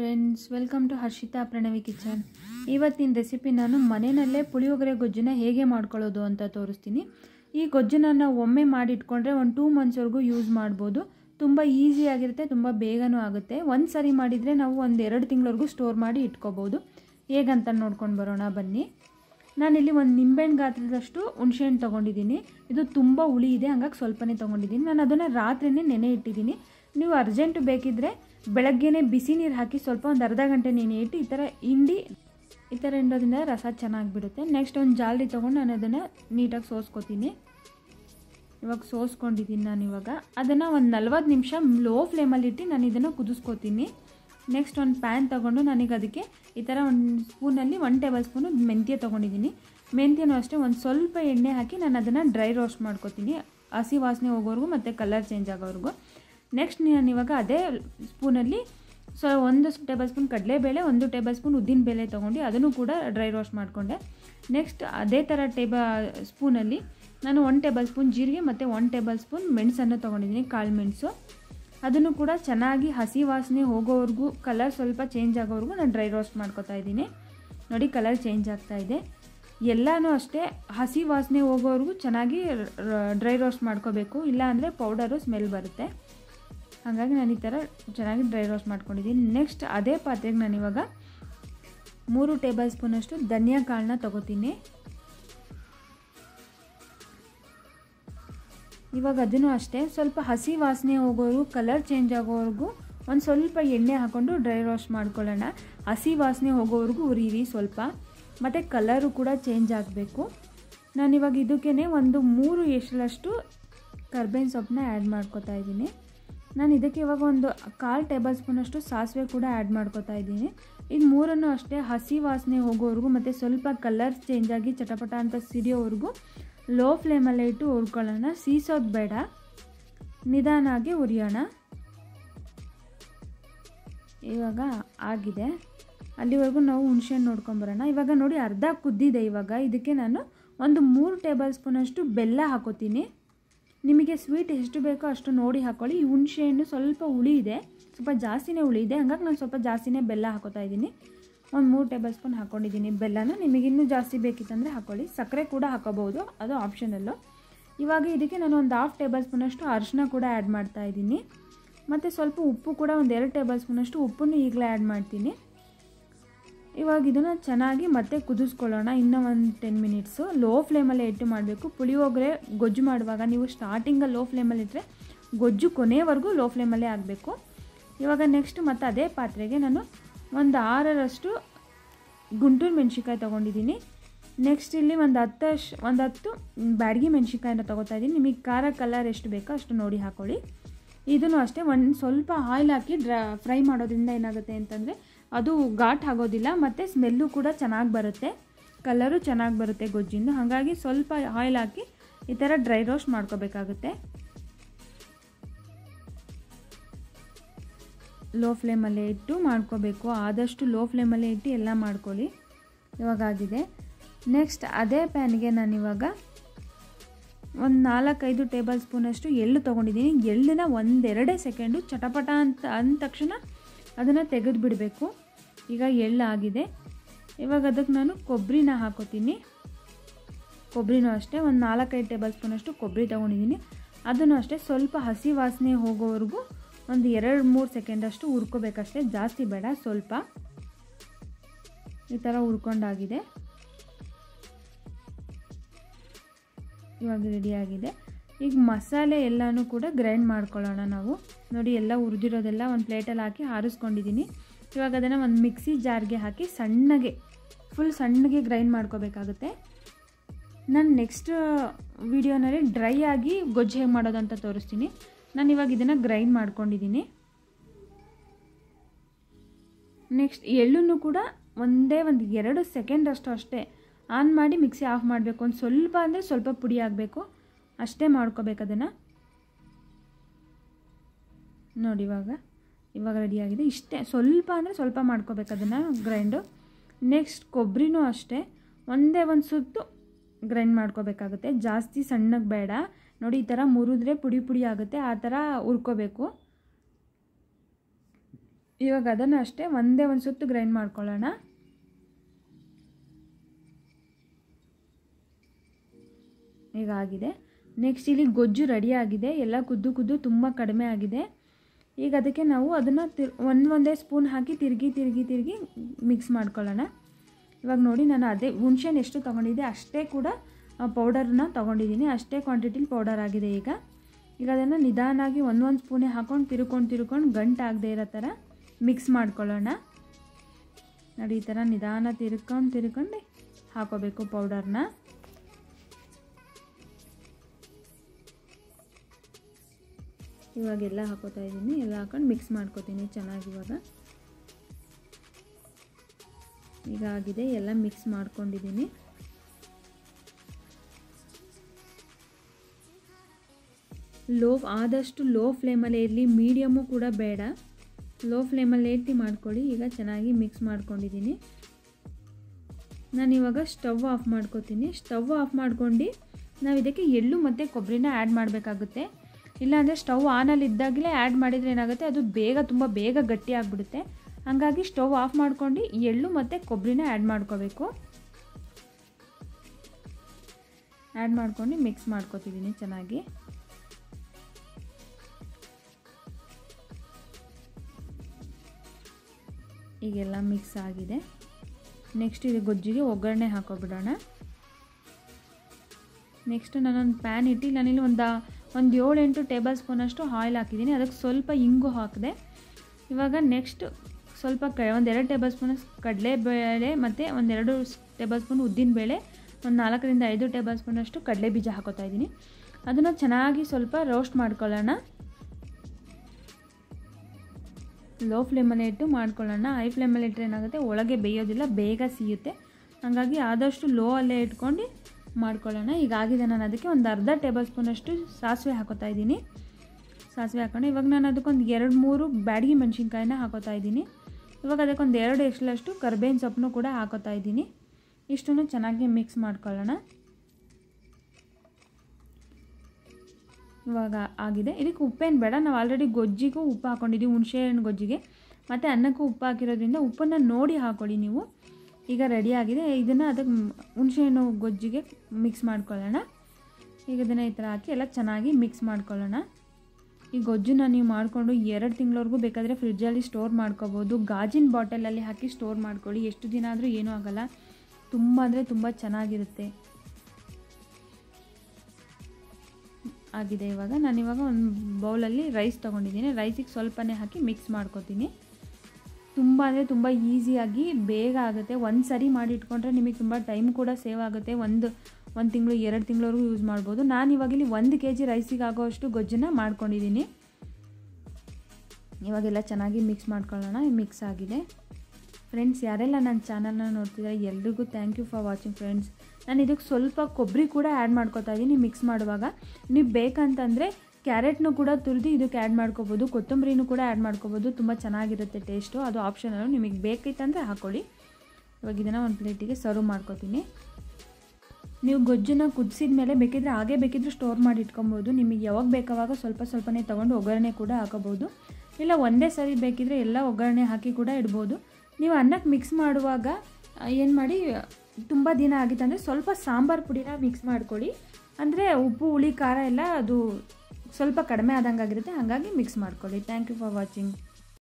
friends welcome to Harshitha Pranavi kitchen ಇವತ್ತಿನ recipe ನಾನು ಮನೆಯಲ್ಲೇ ಪುಳಿಯೋಗರೆ ಗೊಜ್ಜನ್ನ ಹೇಗೆ ಮಾಡ್ಕೊಳ್ಳೋದು ಅಂತ ತೋರಿಸ್ತೀನಿ ಈ ಗೊಜ್ಜನ್ನ ನಾವು ಒಮ್ಮೆ ಮಾಡಿಟ್ಕೊಂಡ್ರೆ ಒಂದು ಟೂ ಮಂತ್ಸ್ವರೆಗೂ ಯೂಸ್ ಮಾಡ್ಬೋದು ತುಂಬ ಈಸಿಯಾಗಿರುತ್ತೆ ತುಂಬ ಬೇಗನೂ ಆಗುತ್ತೆ ಒಂದು ಸರಿ ಮಾಡಿದರೆ ನಾವು ಒಂದು ಎರಡು ತಿಂಗಳವರೆಗೂ ಸ್ಟೋರ್ ಮಾಡಿ ಇಟ್ಕೋಬೋದು ಹೇಗಂತ ನೋಡ್ಕೊಂಡು ಬರೋಣ ಬನ್ನಿ ನಾನಿಲ್ಲಿ ಒಂದು ನಿಂಬೆಹಣ್ಣು ಗಾತ್ರದಷ್ಟು ಹುಣಸೆಹಣ್ಣು ತೊಗೊಂಡಿದ್ದೀನಿ ಇದು ತುಂಬ ಹುಳಿ ಇದೆ ಹಂಗಾಗಿ ಸ್ವಲ್ಪನೇ ತೊಗೊಂಡಿದ್ದೀನಿ ನಾನು ಅದನ್ನು ರಾತ್ರಿನೇ ನೆನೆ ಇಟ್ಟಿದ್ದೀನಿ ನೀವು ಅರ್ಜೆಂಟ್ ಬೇಕಿದ್ದರೆ ಬೆಳಗ್ಗೆನೇ ಬಿಸಿ ನೀರು ಹಾಕಿ ಸ್ವಲ್ಪ ಒಂದು ಅರ್ಧ ಗಂಟೆ ನೆನೆ ಇಟ್ಟು ಈ ಥರ ಹಿಂಡಿ ಈ ಥರ ಹಿಂಡೋದ್ರಿಂದ ರಸ ಚೆನ್ನಾಗಿ ಬಿಡುತ್ತೆ ನೆಕ್ಸ್ಟ್ ಒಂದು ಜಾಲರಿ ತೊಗೊಂಡು ನಾನು ಅದನ್ನು ನೀಟಾಗಿ ಸೋಸ್ಕೊತೀನಿ ಇವಾಗ ಸೋಸ್ಕೊಂಡಿದ್ದೀನಿ ನಾನು ಇವಾಗ ಅದನ್ನು ಒಂದು ನಲ್ವತ್ತು ನಿಮಿಷ ಲೋ ಫ್ಲೇಮಲ್ಲಿ ಇಟ್ಟು ನಾನು ಇದನ್ನು ಕುದಿಸ್ಕೊತೀನಿ ನೆಕ್ಸ್ಟ್ ಒಂದು ಪ್ಯಾನ್ ತೊಗೊಂಡು ನನಗೆ ಅದಕ್ಕೆ ಈ ಥರ ಒಂದು ಸ್ಪೂನಲ್ಲಿ ಒನ್ ಟೇಬಲ್ ಸ್ಪೂನು ಮೆಂತ್ಯ ತೊಗೊಂಡಿದ್ದೀನಿ ಮೆಂತ್ಯನೂ ಅಷ್ಟೇ ಒಂದು ಸ್ವಲ್ಪ ಎಣ್ಣೆ ಹಾಕಿ ನಾನು ಅದನ್ನು ಡ್ರೈ ರೋಸ್ಟ್ ಮಾಡ್ಕೊತೀನಿ ಹಸಿ ವಾಸನೆ ಹೋಗೋವರೆಗೂ ಮತ್ತು ಕಲರ್ ಚೇಂಜ್ ಆಗೋವರೆಗೂ ನೆಕ್ಸ್ಟ್ ನಾನು ಇವಾಗ ಅದೇ ಸ್ಪೂನಲ್ಲಿ ಸೊ ಒಂದು ಟೇಬಲ್ ಸ್ಪೂನ್ ಕಡಲೆಬೇಳೆ ಒಂದು ಟೇಬಲ್ ಸ್ಪೂನ್ ಉದ್ದಿನ ಬೇಳೆ ತೊಗೊಂಡು ಅದನ್ನು ಕೂಡ ಡ್ರೈ ರೋಸ್ಟ್ ಮಾಡಿಕೊಂಡೆ ನೆಕ್ಸ್ಟ್ ಅದೇ ಥರ ಟೇಬ ಸ್ಪೂನಲ್ಲಿ ನಾನು ಒನ್ ಟೇಬಲ್ ಸ್ಪೂನ್ ಜೀರಿಗೆ ಮತ್ತು ಒನ್ ಟೇಬಲ್ ಸ್ಪೂನ್ ಮೆಣಸನ್ನು ತೊಗೊಂಡಿದ್ದೀನಿ ಕಾಳು ಮೆಣಸು ಅದನ್ನು ಕೂಡ ಚೆನ್ನಾಗಿ ಹಸಿ ವಾಸನೆ ಹೋಗೋವರೆಗೂ ಕಲರ್ ಸ್ವಲ್ಪ ಚೇಂಜ್ ಆಗೋವರೆಗೂ ನಾನು ಡ್ರೈ ರೋಸ್ಟ್ ಮಾಡ್ಕೊತಾ ಇದ್ದೀನಿ ನೋಡಿ ಕಲರ್ ಚೇಂಜ್ ಆಗ್ತಾ ಇದೆ ಎಲ್ಲನೂ ಅಷ್ಟೇ ಹಸಿ ವಾಸನೆ ಹೋಗೋವರೆಗೂ ಚೆನ್ನಾಗಿ ಡ್ರೈ ರೋಸ್ಟ್ ಮಾಡ್ಕೋಬೇಕು ಇಲ್ಲ ಅಂದರೆ ಪೌಡರು ಸ್ಮೆಲ್ ಬರುತ್ತೆ ಹಾಗಾಗಿ ನಾನು ಈ ಥರ ಚೆನ್ನಾಗಿ ಡ್ರೈ ರೋಸ್ಟ್ ಮಾಡ್ಕೊಂಡಿದ್ದೀನಿ ನೆಕ್ಸ್ಟ್ ಅದೇ ಪಾತ್ರೆಗೆ ನಾನು ಇವಾಗ ಮೂರು ಟೇಬಲ್ ಸ್ಪೂನಷ್ಟು ಧನಿಯಾ ಕಾಳನ್ನ ತೊಗೋತೀನಿ ಇವಾಗ ಅದನ್ನು ಅಷ್ಟೇ ಸ್ವಲ್ಪ ಹಸಿ ವಾಸನೆ ಹೋಗೋರು ಕಲರ್ ಚೇಂಜ್ ಆಗೋವರೆಗೂ ಒಂದು ಸ್ವಲ್ಪ ಎಣ್ಣೆ ಹಾಕ್ಕೊಂಡು ಡ್ರೈ ರೋಸ್ಟ್ ಮಾಡ್ಕೊಳ್ಳೋಣ ಹಸಿ ವಾಸನೆ ಹೋಗೋವರೆಗೂ ಉರಿಯಿರಿ ಸ್ವಲ್ಪ ಮತ್ತು ಕಲರು ಕೂಡ ಚೇಂಜ್ ಆಗಬೇಕು ನಾನಿವಾಗ ಇದಕ್ಕೇ ಒಂದು ಮೂರು ಎಷ್ಟಲಷ್ಟು ಕರ್ಬೇವಿನ ಸೊಪ್ಪನ್ನ ಆ್ಯಡ್ ಮಾಡ್ಕೊತಾ ಇದ್ದೀನಿ ನಾನು ಇದಕ್ಕೆ ಇವಾಗ ಒಂದು ಕಾಲು ಟೇಬಲ್ ಸ್ಪೂನಷ್ಟು ಸಾಸಿವೆ ಕೂಡ ಆ್ಯಡ್ ಮಾಡ್ಕೊತಾ ಇದ್ದೀನಿ ಇದು ಮೂರನ್ನು ಅಷ್ಟೇ ಹಸಿ ವಾಸನೆ ಹೋಗೋವರೆಗೂ ಮತ್ತು ಸ್ವಲ್ಪ ಕಲರ್ ಚೇಂಜ್ ಆಗಿ ಚಟಪಟ ಅಂತ ಸಿಡಿಯೋವರೆಗೂ ಲೋ ಫ್ಲೇಮಲ್ಲೇ ಇಟ್ಟು ಹುರ್ಕೊಳ್ಳೋಣ ಸೀಸೋದು ಬೇಡ ನಿಧಾನಾಗಿ ಉರಿಯೋಣ ಇವಾಗ ಆಗಿದೆ ಅಲ್ಲಿವರೆಗೂ ನಾವು ಹುಣಸೆಹಣ್ಣು ನೋಡ್ಕೊಂಬರೋಣ ಇವಾಗ ನೋಡಿ ಅರ್ಧ ಕುದ್ದಿದೆ ಇವಾಗ ಇದಕ್ಕೆ ನಾನು ಒಂದು ಮೂರು ಟೇಬಲ್ ಸ್ಪೂನಷ್ಟು ಬೆಲ್ಲ ಹಾಕೋತೀನಿ ನಿಮಗೆ ಸ್ವೀಟ್ ಎಷ್ಟು ಬೇಕೋ ಅಷ್ಟು ನೋಡಿ ಹಾಕ್ಕೊಳ್ಳಿ ಈ ಹುಣಸೆಹಣ್ಣು ಸ್ವಲ್ಪ ಹುಳಿ ಇದೆ ಸ್ವಲ್ಪ ಜಾಸ್ತಿನೇ ಹುಳಿ ಇದೆ ಹಂಗಾಗಿ ನಾನು ಸ್ವಲ್ಪ ಜಾಸ್ತಿನೇ ಬೆಲ್ಲ ಹಾಕೋತಾ ಇದ್ದೀನಿ ಒಂದು ಮೂರು ಟೇಬಲ್ ಸ್ಪೂನ್ ಹಾಕ್ಕೊಂಡಿದ್ದೀನಿ ಬೆಲ್ಲನ ನಿಮಗೆ ಇನ್ನೂ ಜಾಸ್ತಿ ಬೇಕಿತ್ತಂದರೆ ಹಾಕ್ಕೊಳ್ಳಿ ಸಕ್ಕರೆ ಕೂಡ ಹಾಕೋಬೋದು ಅದು ಆಪ್ಷನಲ್ಲು ಇವಾಗ ಇದಕ್ಕೆ ನಾನು ಒಂದು ಹಾಫ್ ಟೇಬಲ್ ಸ್ಪೂನಷ್ಟು ಅರಿಶಿನ ಕೂಡ ಆ್ಯಡ್ ಮಾಡ್ತಾ ಇದ್ದೀನಿ ಮತ್ತು ಸ್ವಲ್ಪ ಉಪ್ಪು ಕೂಡ ಒಂದು ಎರಡು ಟೇಬಲ್ ಸ್ಪೂನಷ್ಟು ಉಪ್ಪನ್ನು ಈಗಲೇ ಆ್ಯಡ್ ಮಾಡ್ತೀನಿ ಇವಾಗ ಇದನ್ನು ಚೆನ್ನಾಗಿ ಮತ್ತೆ ಕುದಿಸ್ಕೊಳ್ಳೋಣ ಇನ್ನೂ ಒಂದು ಟೆನ್ ಮಿನಿಟ್ಸು ಲೋ ಫ್ಲೇಮಲ್ಲೇ ಇಟ್ಟು ಮಾಡಬೇಕು ಪುಳಿಯೋಗರೆ ಗೊಜ್ಜು ಮಾಡುವಾಗ ನೀವು ಸ್ಟಾರ್ಟಿಂಗಲ್ಲಿ ಲೋ ಫ್ಲೇಮಲ್ಲಿ ಇಟ್ಟರೆ ಗೊಜ್ಜು ಕೊನೆವರೆಗೂ ಲೋ ಫ್ಲೇಮಲ್ಲೇ ಆಗಬೇಕು ಇವಾಗ ನೆಕ್ಸ್ಟ್ ಮತ್ತು ಅದೇ ಪಾತ್ರೆಗೆ ನಾನು ಒಂದು ಆರರಷ್ಟು ಗುಂಟೂರು ಮೆಣಸಿಕಾಯಿ ತೊಗೊಂಡಿದ್ದೀನಿ ನೆಕ್ಸ್ಟ್ ಇಲ್ಲಿ ಒಂದು ಹತ್ತು ಒಂದು ಹತ್ತು ಬ್ಯಾಡಗಿ ಮೆಣಸಿಕಾಯಿನ ತೊಗೋತಾ ಇದ್ದೀನಿ ನಿಮಗೆ ಖಾರ ಕಲರ್ ಎಷ್ಟು ಬೇಕೋ ಅಷ್ಟು ನೋಡಿ ಹಾಕ್ಕೊಳ್ಳಿ ಇದನ್ನು ಅಷ್ಟೇ ಒಂದು ಸ್ವಲ್ಪ ಆಯಿಲ್ ಹಾಕಿ ಡ್ರಾ ಫ್ರೈ ಮಾಡೋದ್ರಿಂದ ಏನಾಗುತ್ತೆ ಅಂತಂದರೆ ಅದು ಘಾಟ್ ಆಗೋದಿಲ್ಲ ಮತ್ತು ಸ್ಮೆಲ್ಲು ಕೂಡ ಚೆನ್ನಾಗಿ ಬರುತ್ತೆ ಕಲರು ಚೆನ್ನಾಗಿ ಬರುತ್ತೆ ಗೊಜ್ಜಿಂದು ಹಾಗಾಗಿ ಸ್ವಲ್ಪ ಆಯಿಲ್ ಹಾಕಿ ಈ ಥರ ಡ್ರೈ ರೋಸ್ಟ್ ಮಾಡ್ಕೋಬೇಕಾಗುತ್ತೆ ಲೋ ಫ್ಲೇಮಲ್ಲೇ ಇಟ್ಟು ಮಾಡ್ಕೋಬೇಕು ಆದಷ್ಟು ಲೋ ಫ್ಲೇಮಲ್ಲೇ ಇಟ್ಟು ಎಲ್ಲ ಮಾಡ್ಕೊಳ್ಳಿ ಇವಾಗ ಆಗಿದೆ ನೆಕ್ಸ್ಟ್ ಅದೇ ಪ್ಯಾನ್ಗೆ ನಾನಿವಾಗ ಒಂದು ನಾಲ್ಕೈದು ಟೇಬಲ್ ಸ್ಪೂನಷ್ಟು ಎಳ್ಳು ತೊಗೊಂಡಿದ್ದೀನಿ ಎಳ್ಳನ್ನ ಒಂದೆರಡೇ ಸೆಕೆಂಡು ಚಟಪಟ ಅಂತ ಅಂದ ತಕ್ಷಣ ಅದನ್ನು ತೆಗೆದು ಬಿಡಬೇಕು ಈಗ ಎಳ್ಳು ಆಗಿದೆ ಇವಾಗ ಅದಕ್ಕೆ ನಾನು ಕೊಬ್ಬರಿನ ಹಾಕೋತೀನಿ ಕೊಬ್ಬರಿನೂ ಅಷ್ಟೇ ಒಂದು ನಾಲ್ಕೈದು ಟೇಬಲ್ ಸ್ಪೂನಷ್ಟು ಕೊಬ್ಬರಿ ತೊಗೊಂಡಿದ್ದೀನಿ ಅದನ್ನು ಅಷ್ಟೇ ಸ್ವಲ್ಪ ಹಸಿ ವಾಸನೆ ಹೋಗೋವರೆಗೂ ಒಂದು ಎರಡು ಮೂರು ಸೆಕೆಂಡಷ್ಟು ಹುರ್ಕೋಬೇಕಷ್ಟೇ ಜಾಸ್ತಿ ಬೇಡ ಸ್ವಲ್ಪ ಈ ಥರ ಹುರ್ಕೊಂಡಾಗಿದೆ ಇವಾಗ ರೆಡಿಯಾಗಿದೆ ಈಗ ಮಸಾಲೆ ಎಲ್ಲನೂ ಕೂಡ ಗ್ರೈಂಡ್ ಮಾಡ್ಕೊಳ್ಳೋಣ ನಾವು ನೋಡಿ ಎಲ್ಲ ಹುರಿದಿರೋದೆಲ್ಲ ಒಂದು ಪ್ಲೇಟಲ್ಲಿ ಹಾಕಿ ಆರಿಸ್ಕೊಂಡಿದ್ದೀನಿ ಇವಾಗ ಅದನ್ನು ಒಂದು ಮಿಕ್ಸಿ ಜಾರ್ಗೆ ಹಾಕಿ ಸಣ್ಣಗೆ ಫುಲ್ ಸಣ್ಣಗೆ ಗ್ರೈಂಡ್ ಮಾಡ್ಕೋಬೇಕಾಗುತ್ತೆ ನಾನು ನೆಕ್ಸ್ಟ್ ವಿಡಿಯೋನಲ್ಲಿ ಡ್ರೈ ಆಗಿ ಗೊಜ್ಜು ಹೇಗೆ ಮಾಡೋದು ಅಂತ ತೋರಿಸ್ತೀನಿ ನಾನು ಇವಾಗ ಇದನ್ನು ಗ್ರೈಂಡ್ ಮಾಡ್ಕೊಂಡಿದ್ದೀನಿ ನೆಕ್ಸ್ಟ್ ಎಳ್ಳನ್ನು ಕೂಡ ಒಂದೇ ಒಂದು ಎರಡು ಸೆಕೆಂಡ್ ಅಷ್ಟು ಅಷ್ಟೇ ಆನ್ ಮಾಡಿ ಮಿಕ್ಸಿ ಆಫ್ ಮಾಡಬೇಕು ಒಂದು ಸ್ವಲ್ಪ ಅಂದರೆ ಸ್ವಲ್ಪ ಪುಡಿ ಆಗಬೇಕು ಅಷ್ಟೇ ಮಾಡ್ಕೋಬೇಕು ಅದನ್ನು ನೋಡಿ ಇವಾಗ ಇವಾಗ ರೆಡಿಯಾಗಿದೆ ಇಷ್ಟೇ ಸ್ವಲ್ಪ ಅಂದರೆ ಸ್ವಲ್ಪ ಮಾಡ್ಕೋಬೇಕು ಅದನ್ನು ಗ್ರೈಂಡು ನೆಕ್ಸ್ಟ್ ಕೊಬ್ಬರಿನೂ ಅಷ್ಟೇ ಒಂದೇ ಒಂದು ಸುತ್ತು ಗ್ರೈಂಡ್ ಮಾಡ್ಕೋಬೇಕಾಗುತ್ತೆ ಜಾಸ್ತಿ ಸಣ್ಣಗೆ ಬೇಡ ನೋಡಿ ಈ ಥರ ಮುರಿದ್ರೆ ಪುಡಿ ಪುಡಿ ಆಗುತ್ತೆ ಆ ಥರ ಹುರ್ಕೋಬೇಕು ಇವಾಗ ಅದನ್ನು ಅಷ್ಟೇ ಒಂದೇ ಒಂದು ಸುತ್ತು ಗ್ರೈಂಡ್ ಮಾಡ್ಕೊಳ್ಳೋಣ ಈಗ ಆಗಿದೆ ನೆಕ್ಸ್ಟ್ ಇಲ್ಲಿ ಗೊಜ್ಜು ರೆಡಿ ಆಗಿದೆ ಎಲ್ಲ ಕುದ್ದು ಕುದ್ದು ತುಂಬ ಕಡಿಮೆ ಆಗಿದೆ ಈಗ ಅದಕ್ಕೆ ನಾವು ಅದನ್ನು ತಿರ್ ಒಂದು ಒಂದೇ ಸ್ಪೂನ್ ಹಾಕಿ ತಿರುಗಿ ತಿರುಗಿ ತಿರುಗಿ ಮಿಕ್ಸ್ ಮಾಡ್ಕೊಳ್ಳೋಣ ಇವಾಗ ನೋಡಿ ನಾನು ಅದೇ ಹುಣ್ಸೆಹಣ್ಣು ಎಷ್ಟು ತೊಗೊಂಡಿದ್ದೆ ಅಷ್ಟೇ ಕೂಡ ಪೌಡರ್ನ ತೊಗೊಂಡಿದ್ದೀನಿ ಅಷ್ಟೇ ಕ್ವಾಂಟಿಟಿಲಿ ಪೌಡರ್ ಆಗಿದೆ ಈಗ ಈಗ ಅದನ್ನು ನಿಧಾನಾಗಿ ಒಂದೊಂದು ಸ್ಪೂನೇ ಹಾಕ್ಕೊಂಡು ತಿರ್ಕೊಂಡು ತಿರ್ಕೊಂಡು ಗಂಟಾಗದೇ ಇರೋ ಥರ ಮಿಕ್ಸ್ ಮಾಡ್ಕೊಳ್ಳೋಣ ನೋಡಿ ಈ ಥರ ನಿಧಾನ ತಿರ್ಕೊಂಡು ತಿರ್ಕೊಂಡು ಹಾಕೋಬೇಕು ಪೌಡರ್ನ ಇವಾಗೆಲ್ಲ ಹಾಕೋತಾ ಇದ್ದೀನಿ ಎಲ್ಲ ಹಾಕೊಂಡು ಮಿಕ್ಸ್ ಮಾಡ್ಕೋತೀನಿ ಚೆನ್ನಾಗಿ ಇವಾಗ ಈಗ ಆಗಿದೆ ಎಲ್ಲ ಮಿಕ್ಸ್ ಮಾಡ್ಕೊಂಡಿದ್ದೀನಿ ಲೋ ಆದಷ್ಟು ಲೋ ಫ್ಲೇಮಲ್ಲೇ ಇರಲಿ ಮೀಡಿಯಮು ಕೂಡ ಬೇಡ ಲೋ ಫ್ಲೇಮಲ್ಲಿ ಏರ್ತಿ ಮಾಡ್ಕೊಳ್ಳಿ ಈಗ ಚೆನ್ನಾಗಿ ಮಿಕ್ಸ್ ಮಾಡ್ಕೊಂಡಿದ್ದೀನಿ ನಾನು ಇವಾಗ ಸ್ಟವ್ ಆಫ್ ಮಾಡ್ಕೋತೀನಿ ಸ್ಟವ್ ಆಫ್ ಮಾಡ್ಕೊಂಡು ನಾವು ಇದಕ್ಕೆ ಎಳ್ಳು ಮತ್ತು ಕೊಬ್ಬರಿನ ಆ್ಯಡ್ ಮಾಡಬೇಕಾಗುತ್ತೆ ಇಲ್ಲಾಂದರೆ ಸ್ಟವ್ ಆನಲ್ಲಿ ಇದ್ದಾಗಲೇ ಆ್ಯಡ್ ಮಾಡಿದರೆ ಏನಾಗುತ್ತೆ ಅದು ಬೇಗ ತುಂಬ ಬೇಗ ಗಟ್ಟಿ ಆಗಿಬಿಡುತ್ತೆ ಹಾಗಾಗಿ ಸ್ಟವ್ ಆಫ್ ಮಾಡ್ಕೊಂಡು ಎಳ್ಳು ಮತ್ತು ಕೊಬ್ಬರಿನ ಆ್ಯಡ್ ಮಾಡ್ಕೋಬೇಕು ಆ್ಯಡ್ ಮಾಡ್ಕೊಂಡು ಮಿಕ್ಸ್ ಮಾಡ್ಕೊತಿದ್ದೀನಿ ಚೆನ್ನಾಗಿ ಈಗೆಲ್ಲ ಮಿಕ್ಸ್ ಆಗಿದೆ ನೆಕ್ಸ್ಟ್ ಇದು ಗೊಜ್ಜಿಗೆ ಒಗ್ಗರಣೆ ಹಾಕೋಬಿಡೋಣ ನೆಕ್ಸ್ಟ್ ನಾನೊಂದು ಪ್ಯಾನ್ ಇಟ್ಟು ನಾನಿಲ್ಲಿ ಒಂದು ಒಂದು ಏಳು ಎಂಟು ಟೇಬಲ್ ಸ್ಪೂನಷ್ಟು ಆಯಿಲ್ ಹಾಕಿದ್ದೀನಿ ಅದಕ್ಕೆ ಸ್ವಲ್ಪ ಇಂಗು ಹಾಕಿದೆ ಇವಾಗ ನೆಕ್ಸ್ಟ್ ಸ್ವಲ್ಪ ಕ ಒಂದೆರಡು ಟೇಬಲ್ ಸ್ಪೂನ್ ಕಡಲೆಬೇಳೆ ಮತ್ತು ಒಂದೆರಡು ಟೇಬಲ್ ಸ್ಪೂನ್ ಉದ್ದಿನಬೇಳೆ ಒಂದು ನಾಲ್ಕರಿಂದ ಐದು ಟೇಬಲ್ ಸ್ಪೂನಷ್ಟು ಕಡಲೆ ಬೀಜ ಹಾಕೋತಾ ಇದ್ದೀನಿ ಅದನ್ನು ಚೆನ್ನಾಗಿ ಸ್ವಲ್ಪ ರೋಸ್ಟ್ ಮಾಡ್ಕೊಳ್ಳೋಣ ಲೋ ಫ್ಲೇಮಲ್ಲಿ ಇಟ್ಟು ಮಾಡ್ಕೊಳ್ಳೋಣ ಹೈ ಫ್ಲೇಮಲ್ಲಿ ಇಟ್ಟರೆ ಏನಾಗುತ್ತೆ ಒಳಗೆ ಬೇಯೋದಿಲ್ಲ ಬೇಗ ಸಿಗುತ್ತೆ ಹಾಗಾಗಿ ಆದಷ್ಟು ಲೋ ಅಲ್ಲೇ ಇಟ್ಕೊಂಡು ಮಾಡ್ಕೊಳ್ಳೋಣ ಈಗ ಆಗಿದೆ ನಾನು ಅದಕ್ಕೆ ಒಂದು ಅರ್ಧ ಟೇಬಲ್ ಸ್ಪೂನಷ್ಟು ಸಾಸಿವೆ ಹಾಕೋತಾ ಇದ್ದೀನಿ ಸಾಸಿವೆ ಹಾಕೊಂಡು ಇವಾಗ ನಾನು ಅದಕ್ಕೊಂದು ಎರಡು ಮೂರು ಬ್ಯಾಡಗಿ ಮೆಣಸಿನ್ಕಾಯಿನ ಹಾಕೋತಾ ಇದ್ದೀನಿ ಇವಾಗ ಅದಕ್ಕೊಂದು ಎರಡು ಎಷ್ಟಲಷ್ಟು ಕರ್ಬೇವಿನ ಸೊಪ್ಪನ್ನು ಕೂಡ ಹಾಕೋತಾ ಇದ್ದೀನಿ ಇಷ್ಟನ್ನು ಚೆನ್ನಾಗಿ ಮಿಕ್ಸ್ ಮಾಡ್ಕೊಳ್ಳೋಣ ಇವಾಗ ಆಗಿದೆ ಇದಕ್ಕೆ ಉಪ್ಪೇನು ಬೇಡ ನಾವು ಆಲ್ರೆಡಿ ಗೊಜ್ಜಿಗೂ ಉಪ್ಪು ಹಾಕ್ಕೊಂಡಿದ್ದೀವಿ ಹುಣಸೆಹಣ್ಣು ಗೊಜ್ಜಿಗೆ ಮತ್ತು ಅನ್ನಕ್ಕೂ ಉಪ್ಪು ಹಾಕಿರೋದ್ರಿಂದ ಉಪ್ಪನ್ನು ನೋಡಿ ಹಾಕೊಳ್ಳಿ ನೀವು ಈಗ ರೆಡಿ ಆಗಿದೆ ಇದನ್ನು ಅದಕ್ಕೆ ಹುಣಸೆಹಣ್ಣು ಗೊಜ್ಜಿಗೆ ಮಿಕ್ಸ್ ಮಾಡ್ಕೊಳ್ಳೋಣ ಈಗ ಇದನ್ನು ಈ ಥರ ಹಾಕಿ ಎಲ್ಲ ಚೆನ್ನಾಗಿ ಮಿಕ್ಸ್ ಮಾಡ್ಕೊಳ್ಳೋಣ ಈ ಗೊಜ್ಜನ್ನ ನೀವು ಮಾಡಿಕೊಂಡು ಎರಡು ತಿಂಗಳವರೆಗೂ ಬೇಕಾದರೆ ಫ್ರಿಜ್ಜಲ್ಲಿ ಸ್ಟೋರ್ ಮಾಡ್ಕೋಬೋದು ಗಾಜಿನ ಬಾಟಲಲ್ಲಿ ಹಾಕಿ ಸ್ಟೋರ್ ಮಾಡ್ಕೊಳ್ಳಿ ಎಷ್ಟು ದಿನ ಆದರೂ ಏನೂ ಆಗೋಲ್ಲ ತುಂಬ ಅಂದರೆ ತುಂಬ ಚೆನ್ನಾಗಿರುತ್ತೆ ಆಗಿದೆ ಇವಾಗ ನಾನಿವಾಗ ಒಂದು ಬೌಲಲ್ಲಿ ರೈಸ್ ತೊಗೊಂಡಿದ್ದೀನಿ ರೈಸಿಗೆ ಸ್ವಲ್ಪನೇ ಹಾಕಿ ಮಿಕ್ಸ್ ಮಾಡ್ಕೊತೀನಿ ತುಂಬ ಅಂದರೆ ತುಂಬ ಈಸಿಯಾಗಿ ಬೇಗ ಆಗುತ್ತೆ ಒಂದು ಸರಿ ಮಾಡಿ ಇಟ್ಕೊಂಡ್ರೆ ನಿಮಗೆ ತುಂಬ ಟೈಮ್ ಕೂಡ ಸೇವ್ ಆಗುತ್ತೆ ಒಂದು ಒಂದು ತಿಂಗಳು ಎರಡು ತಿಂಗಳವರೆಗೂ ಯೂಸ್ ಮಾಡ್ಬೋದು ನಾನು ಇವಾಗಿಲ್ಲಿ ಒಂದು ಕೆ ಜಿ ರೈಸಿಗೆ ಆಗೋಷ್ಟು ಗೊಜ್ಜನ್ನು ಮಾಡ್ಕೊಂಡಿದ್ದೀನಿ ಇವಾಗೆಲ್ಲ ಚೆನ್ನಾಗಿ ಮಿಕ್ಸ್ ಮಾಡ್ಕೊಳ್ಳೋಣ ಮಿಕ್ಸ್ ಆಗಿದೆ ಫ್ರೆಂಡ್ಸ್ ಯಾರೆಲ್ಲ ನನ್ನ ಚಾನಲ್ನ ನೋಡ್ತಿದ್ದಾರೆ ಎಲ್ರಿಗೂ thank you for watching friends ನಾನು ಇದಕ್ಕೆ ಸ್ವಲ್ಪ ಕೊಬ್ಬರಿ ಕೂಡ ಆ್ಯಡ್ ಮಾಡ್ಕೊತಾ ಇದ್ದೀನಿ ಮಿಕ್ಸ್ ಮಾಡುವಾಗ ನೀವು ಬೇಕಂತಂದರೆ ಕ್ಯಾರೆಟ್ನು ಕೂಡ ತುರಿದು ಇದಕ್ಕೆ ಆ್ಯಡ್ ಮಾಡ್ಕೋಬೋದು ಕೊತ್ತಂಬರಿನೂ ಕೂಡ ಆ್ಯಡ್ ಮಾಡ್ಕೋಬೋದು ತುಂಬ ಚೆನ್ನಾಗಿರುತ್ತೆ ಟೇಸ್ಟು ಅದು ಆಪ್ಷನಲ್ಲು ನಿಮಗೆ ಬೇಕಿತ್ತಂದರೆ ಹಾಕ್ಕೊಳ್ಳಿ ಇವಾಗ ಇದನ್ನು ಒಂದು ಪ್ಲೇಟಿಗೆ ಸರ್ವ್ ಮಾಡ್ಕೊತೀನಿ ನೀವು ಗೊಜ್ಜನ್ನ ಕುದಿಸಿದ ಮೇಲೆ ಬೇಕಿದ್ರೆ ಹಾಗೆ ಬೇಕಿದ್ರೆ ಸ್ಟೋರ್ ಮಾಡಿ ಇಟ್ಕೊಬೋದು ನಿಮಗೆ ಯಾವಾಗ ಬೇಕಾವಾಗ ಸ್ವಲ್ಪ ಸ್ವಲ್ಪನೇ ತೊಗೊಂಡು ಒಗ್ಗರಣೆ ಕೂಡ ಹಾಕೋಬೋದು ಇಲ್ಲ ಒಂದೇ ಸರಿ ಬೇಕಿದ್ರೆ ಎಲ್ಲ ಒಗ್ಗರಣೆ ಹಾಕಿ ಕೂಡ ಇಡ್ಬೋದು ನೀವು ಅನ್ನಕ್ಕೆ ಮಿಕ್ಸ್ ಮಾಡುವಾಗ ಏನು ಮಾಡಿ ತುಂಬ ದಿನ ಆಗಿತ್ತಂದರೆ ಸ್ವಲ್ಪ ಸಾಂಬಾರು ಪುಡಿನ ಮಿಕ್ಸ್ ಮಾಡ್ಕೊಳ್ಳಿ ಅಂದರೆ ಉಪ್ಪು ಹುಳಿ ಖಾರ ಎಲ್ಲ ಅದು ಸ್ವಲ್ಪ ಕಡಿಮೆ ಆದಂಗೆ ಆಗಿರುತ್ತೆ ಹಾಗಾಗಿ ಮಿಕ್ಸ್ ಮಾಡ್ಕೊಳ್ಳಿ ಥ್ಯಾಂಕ್ ಯು ಫಾರ್ ವಾಚಿಂಗ್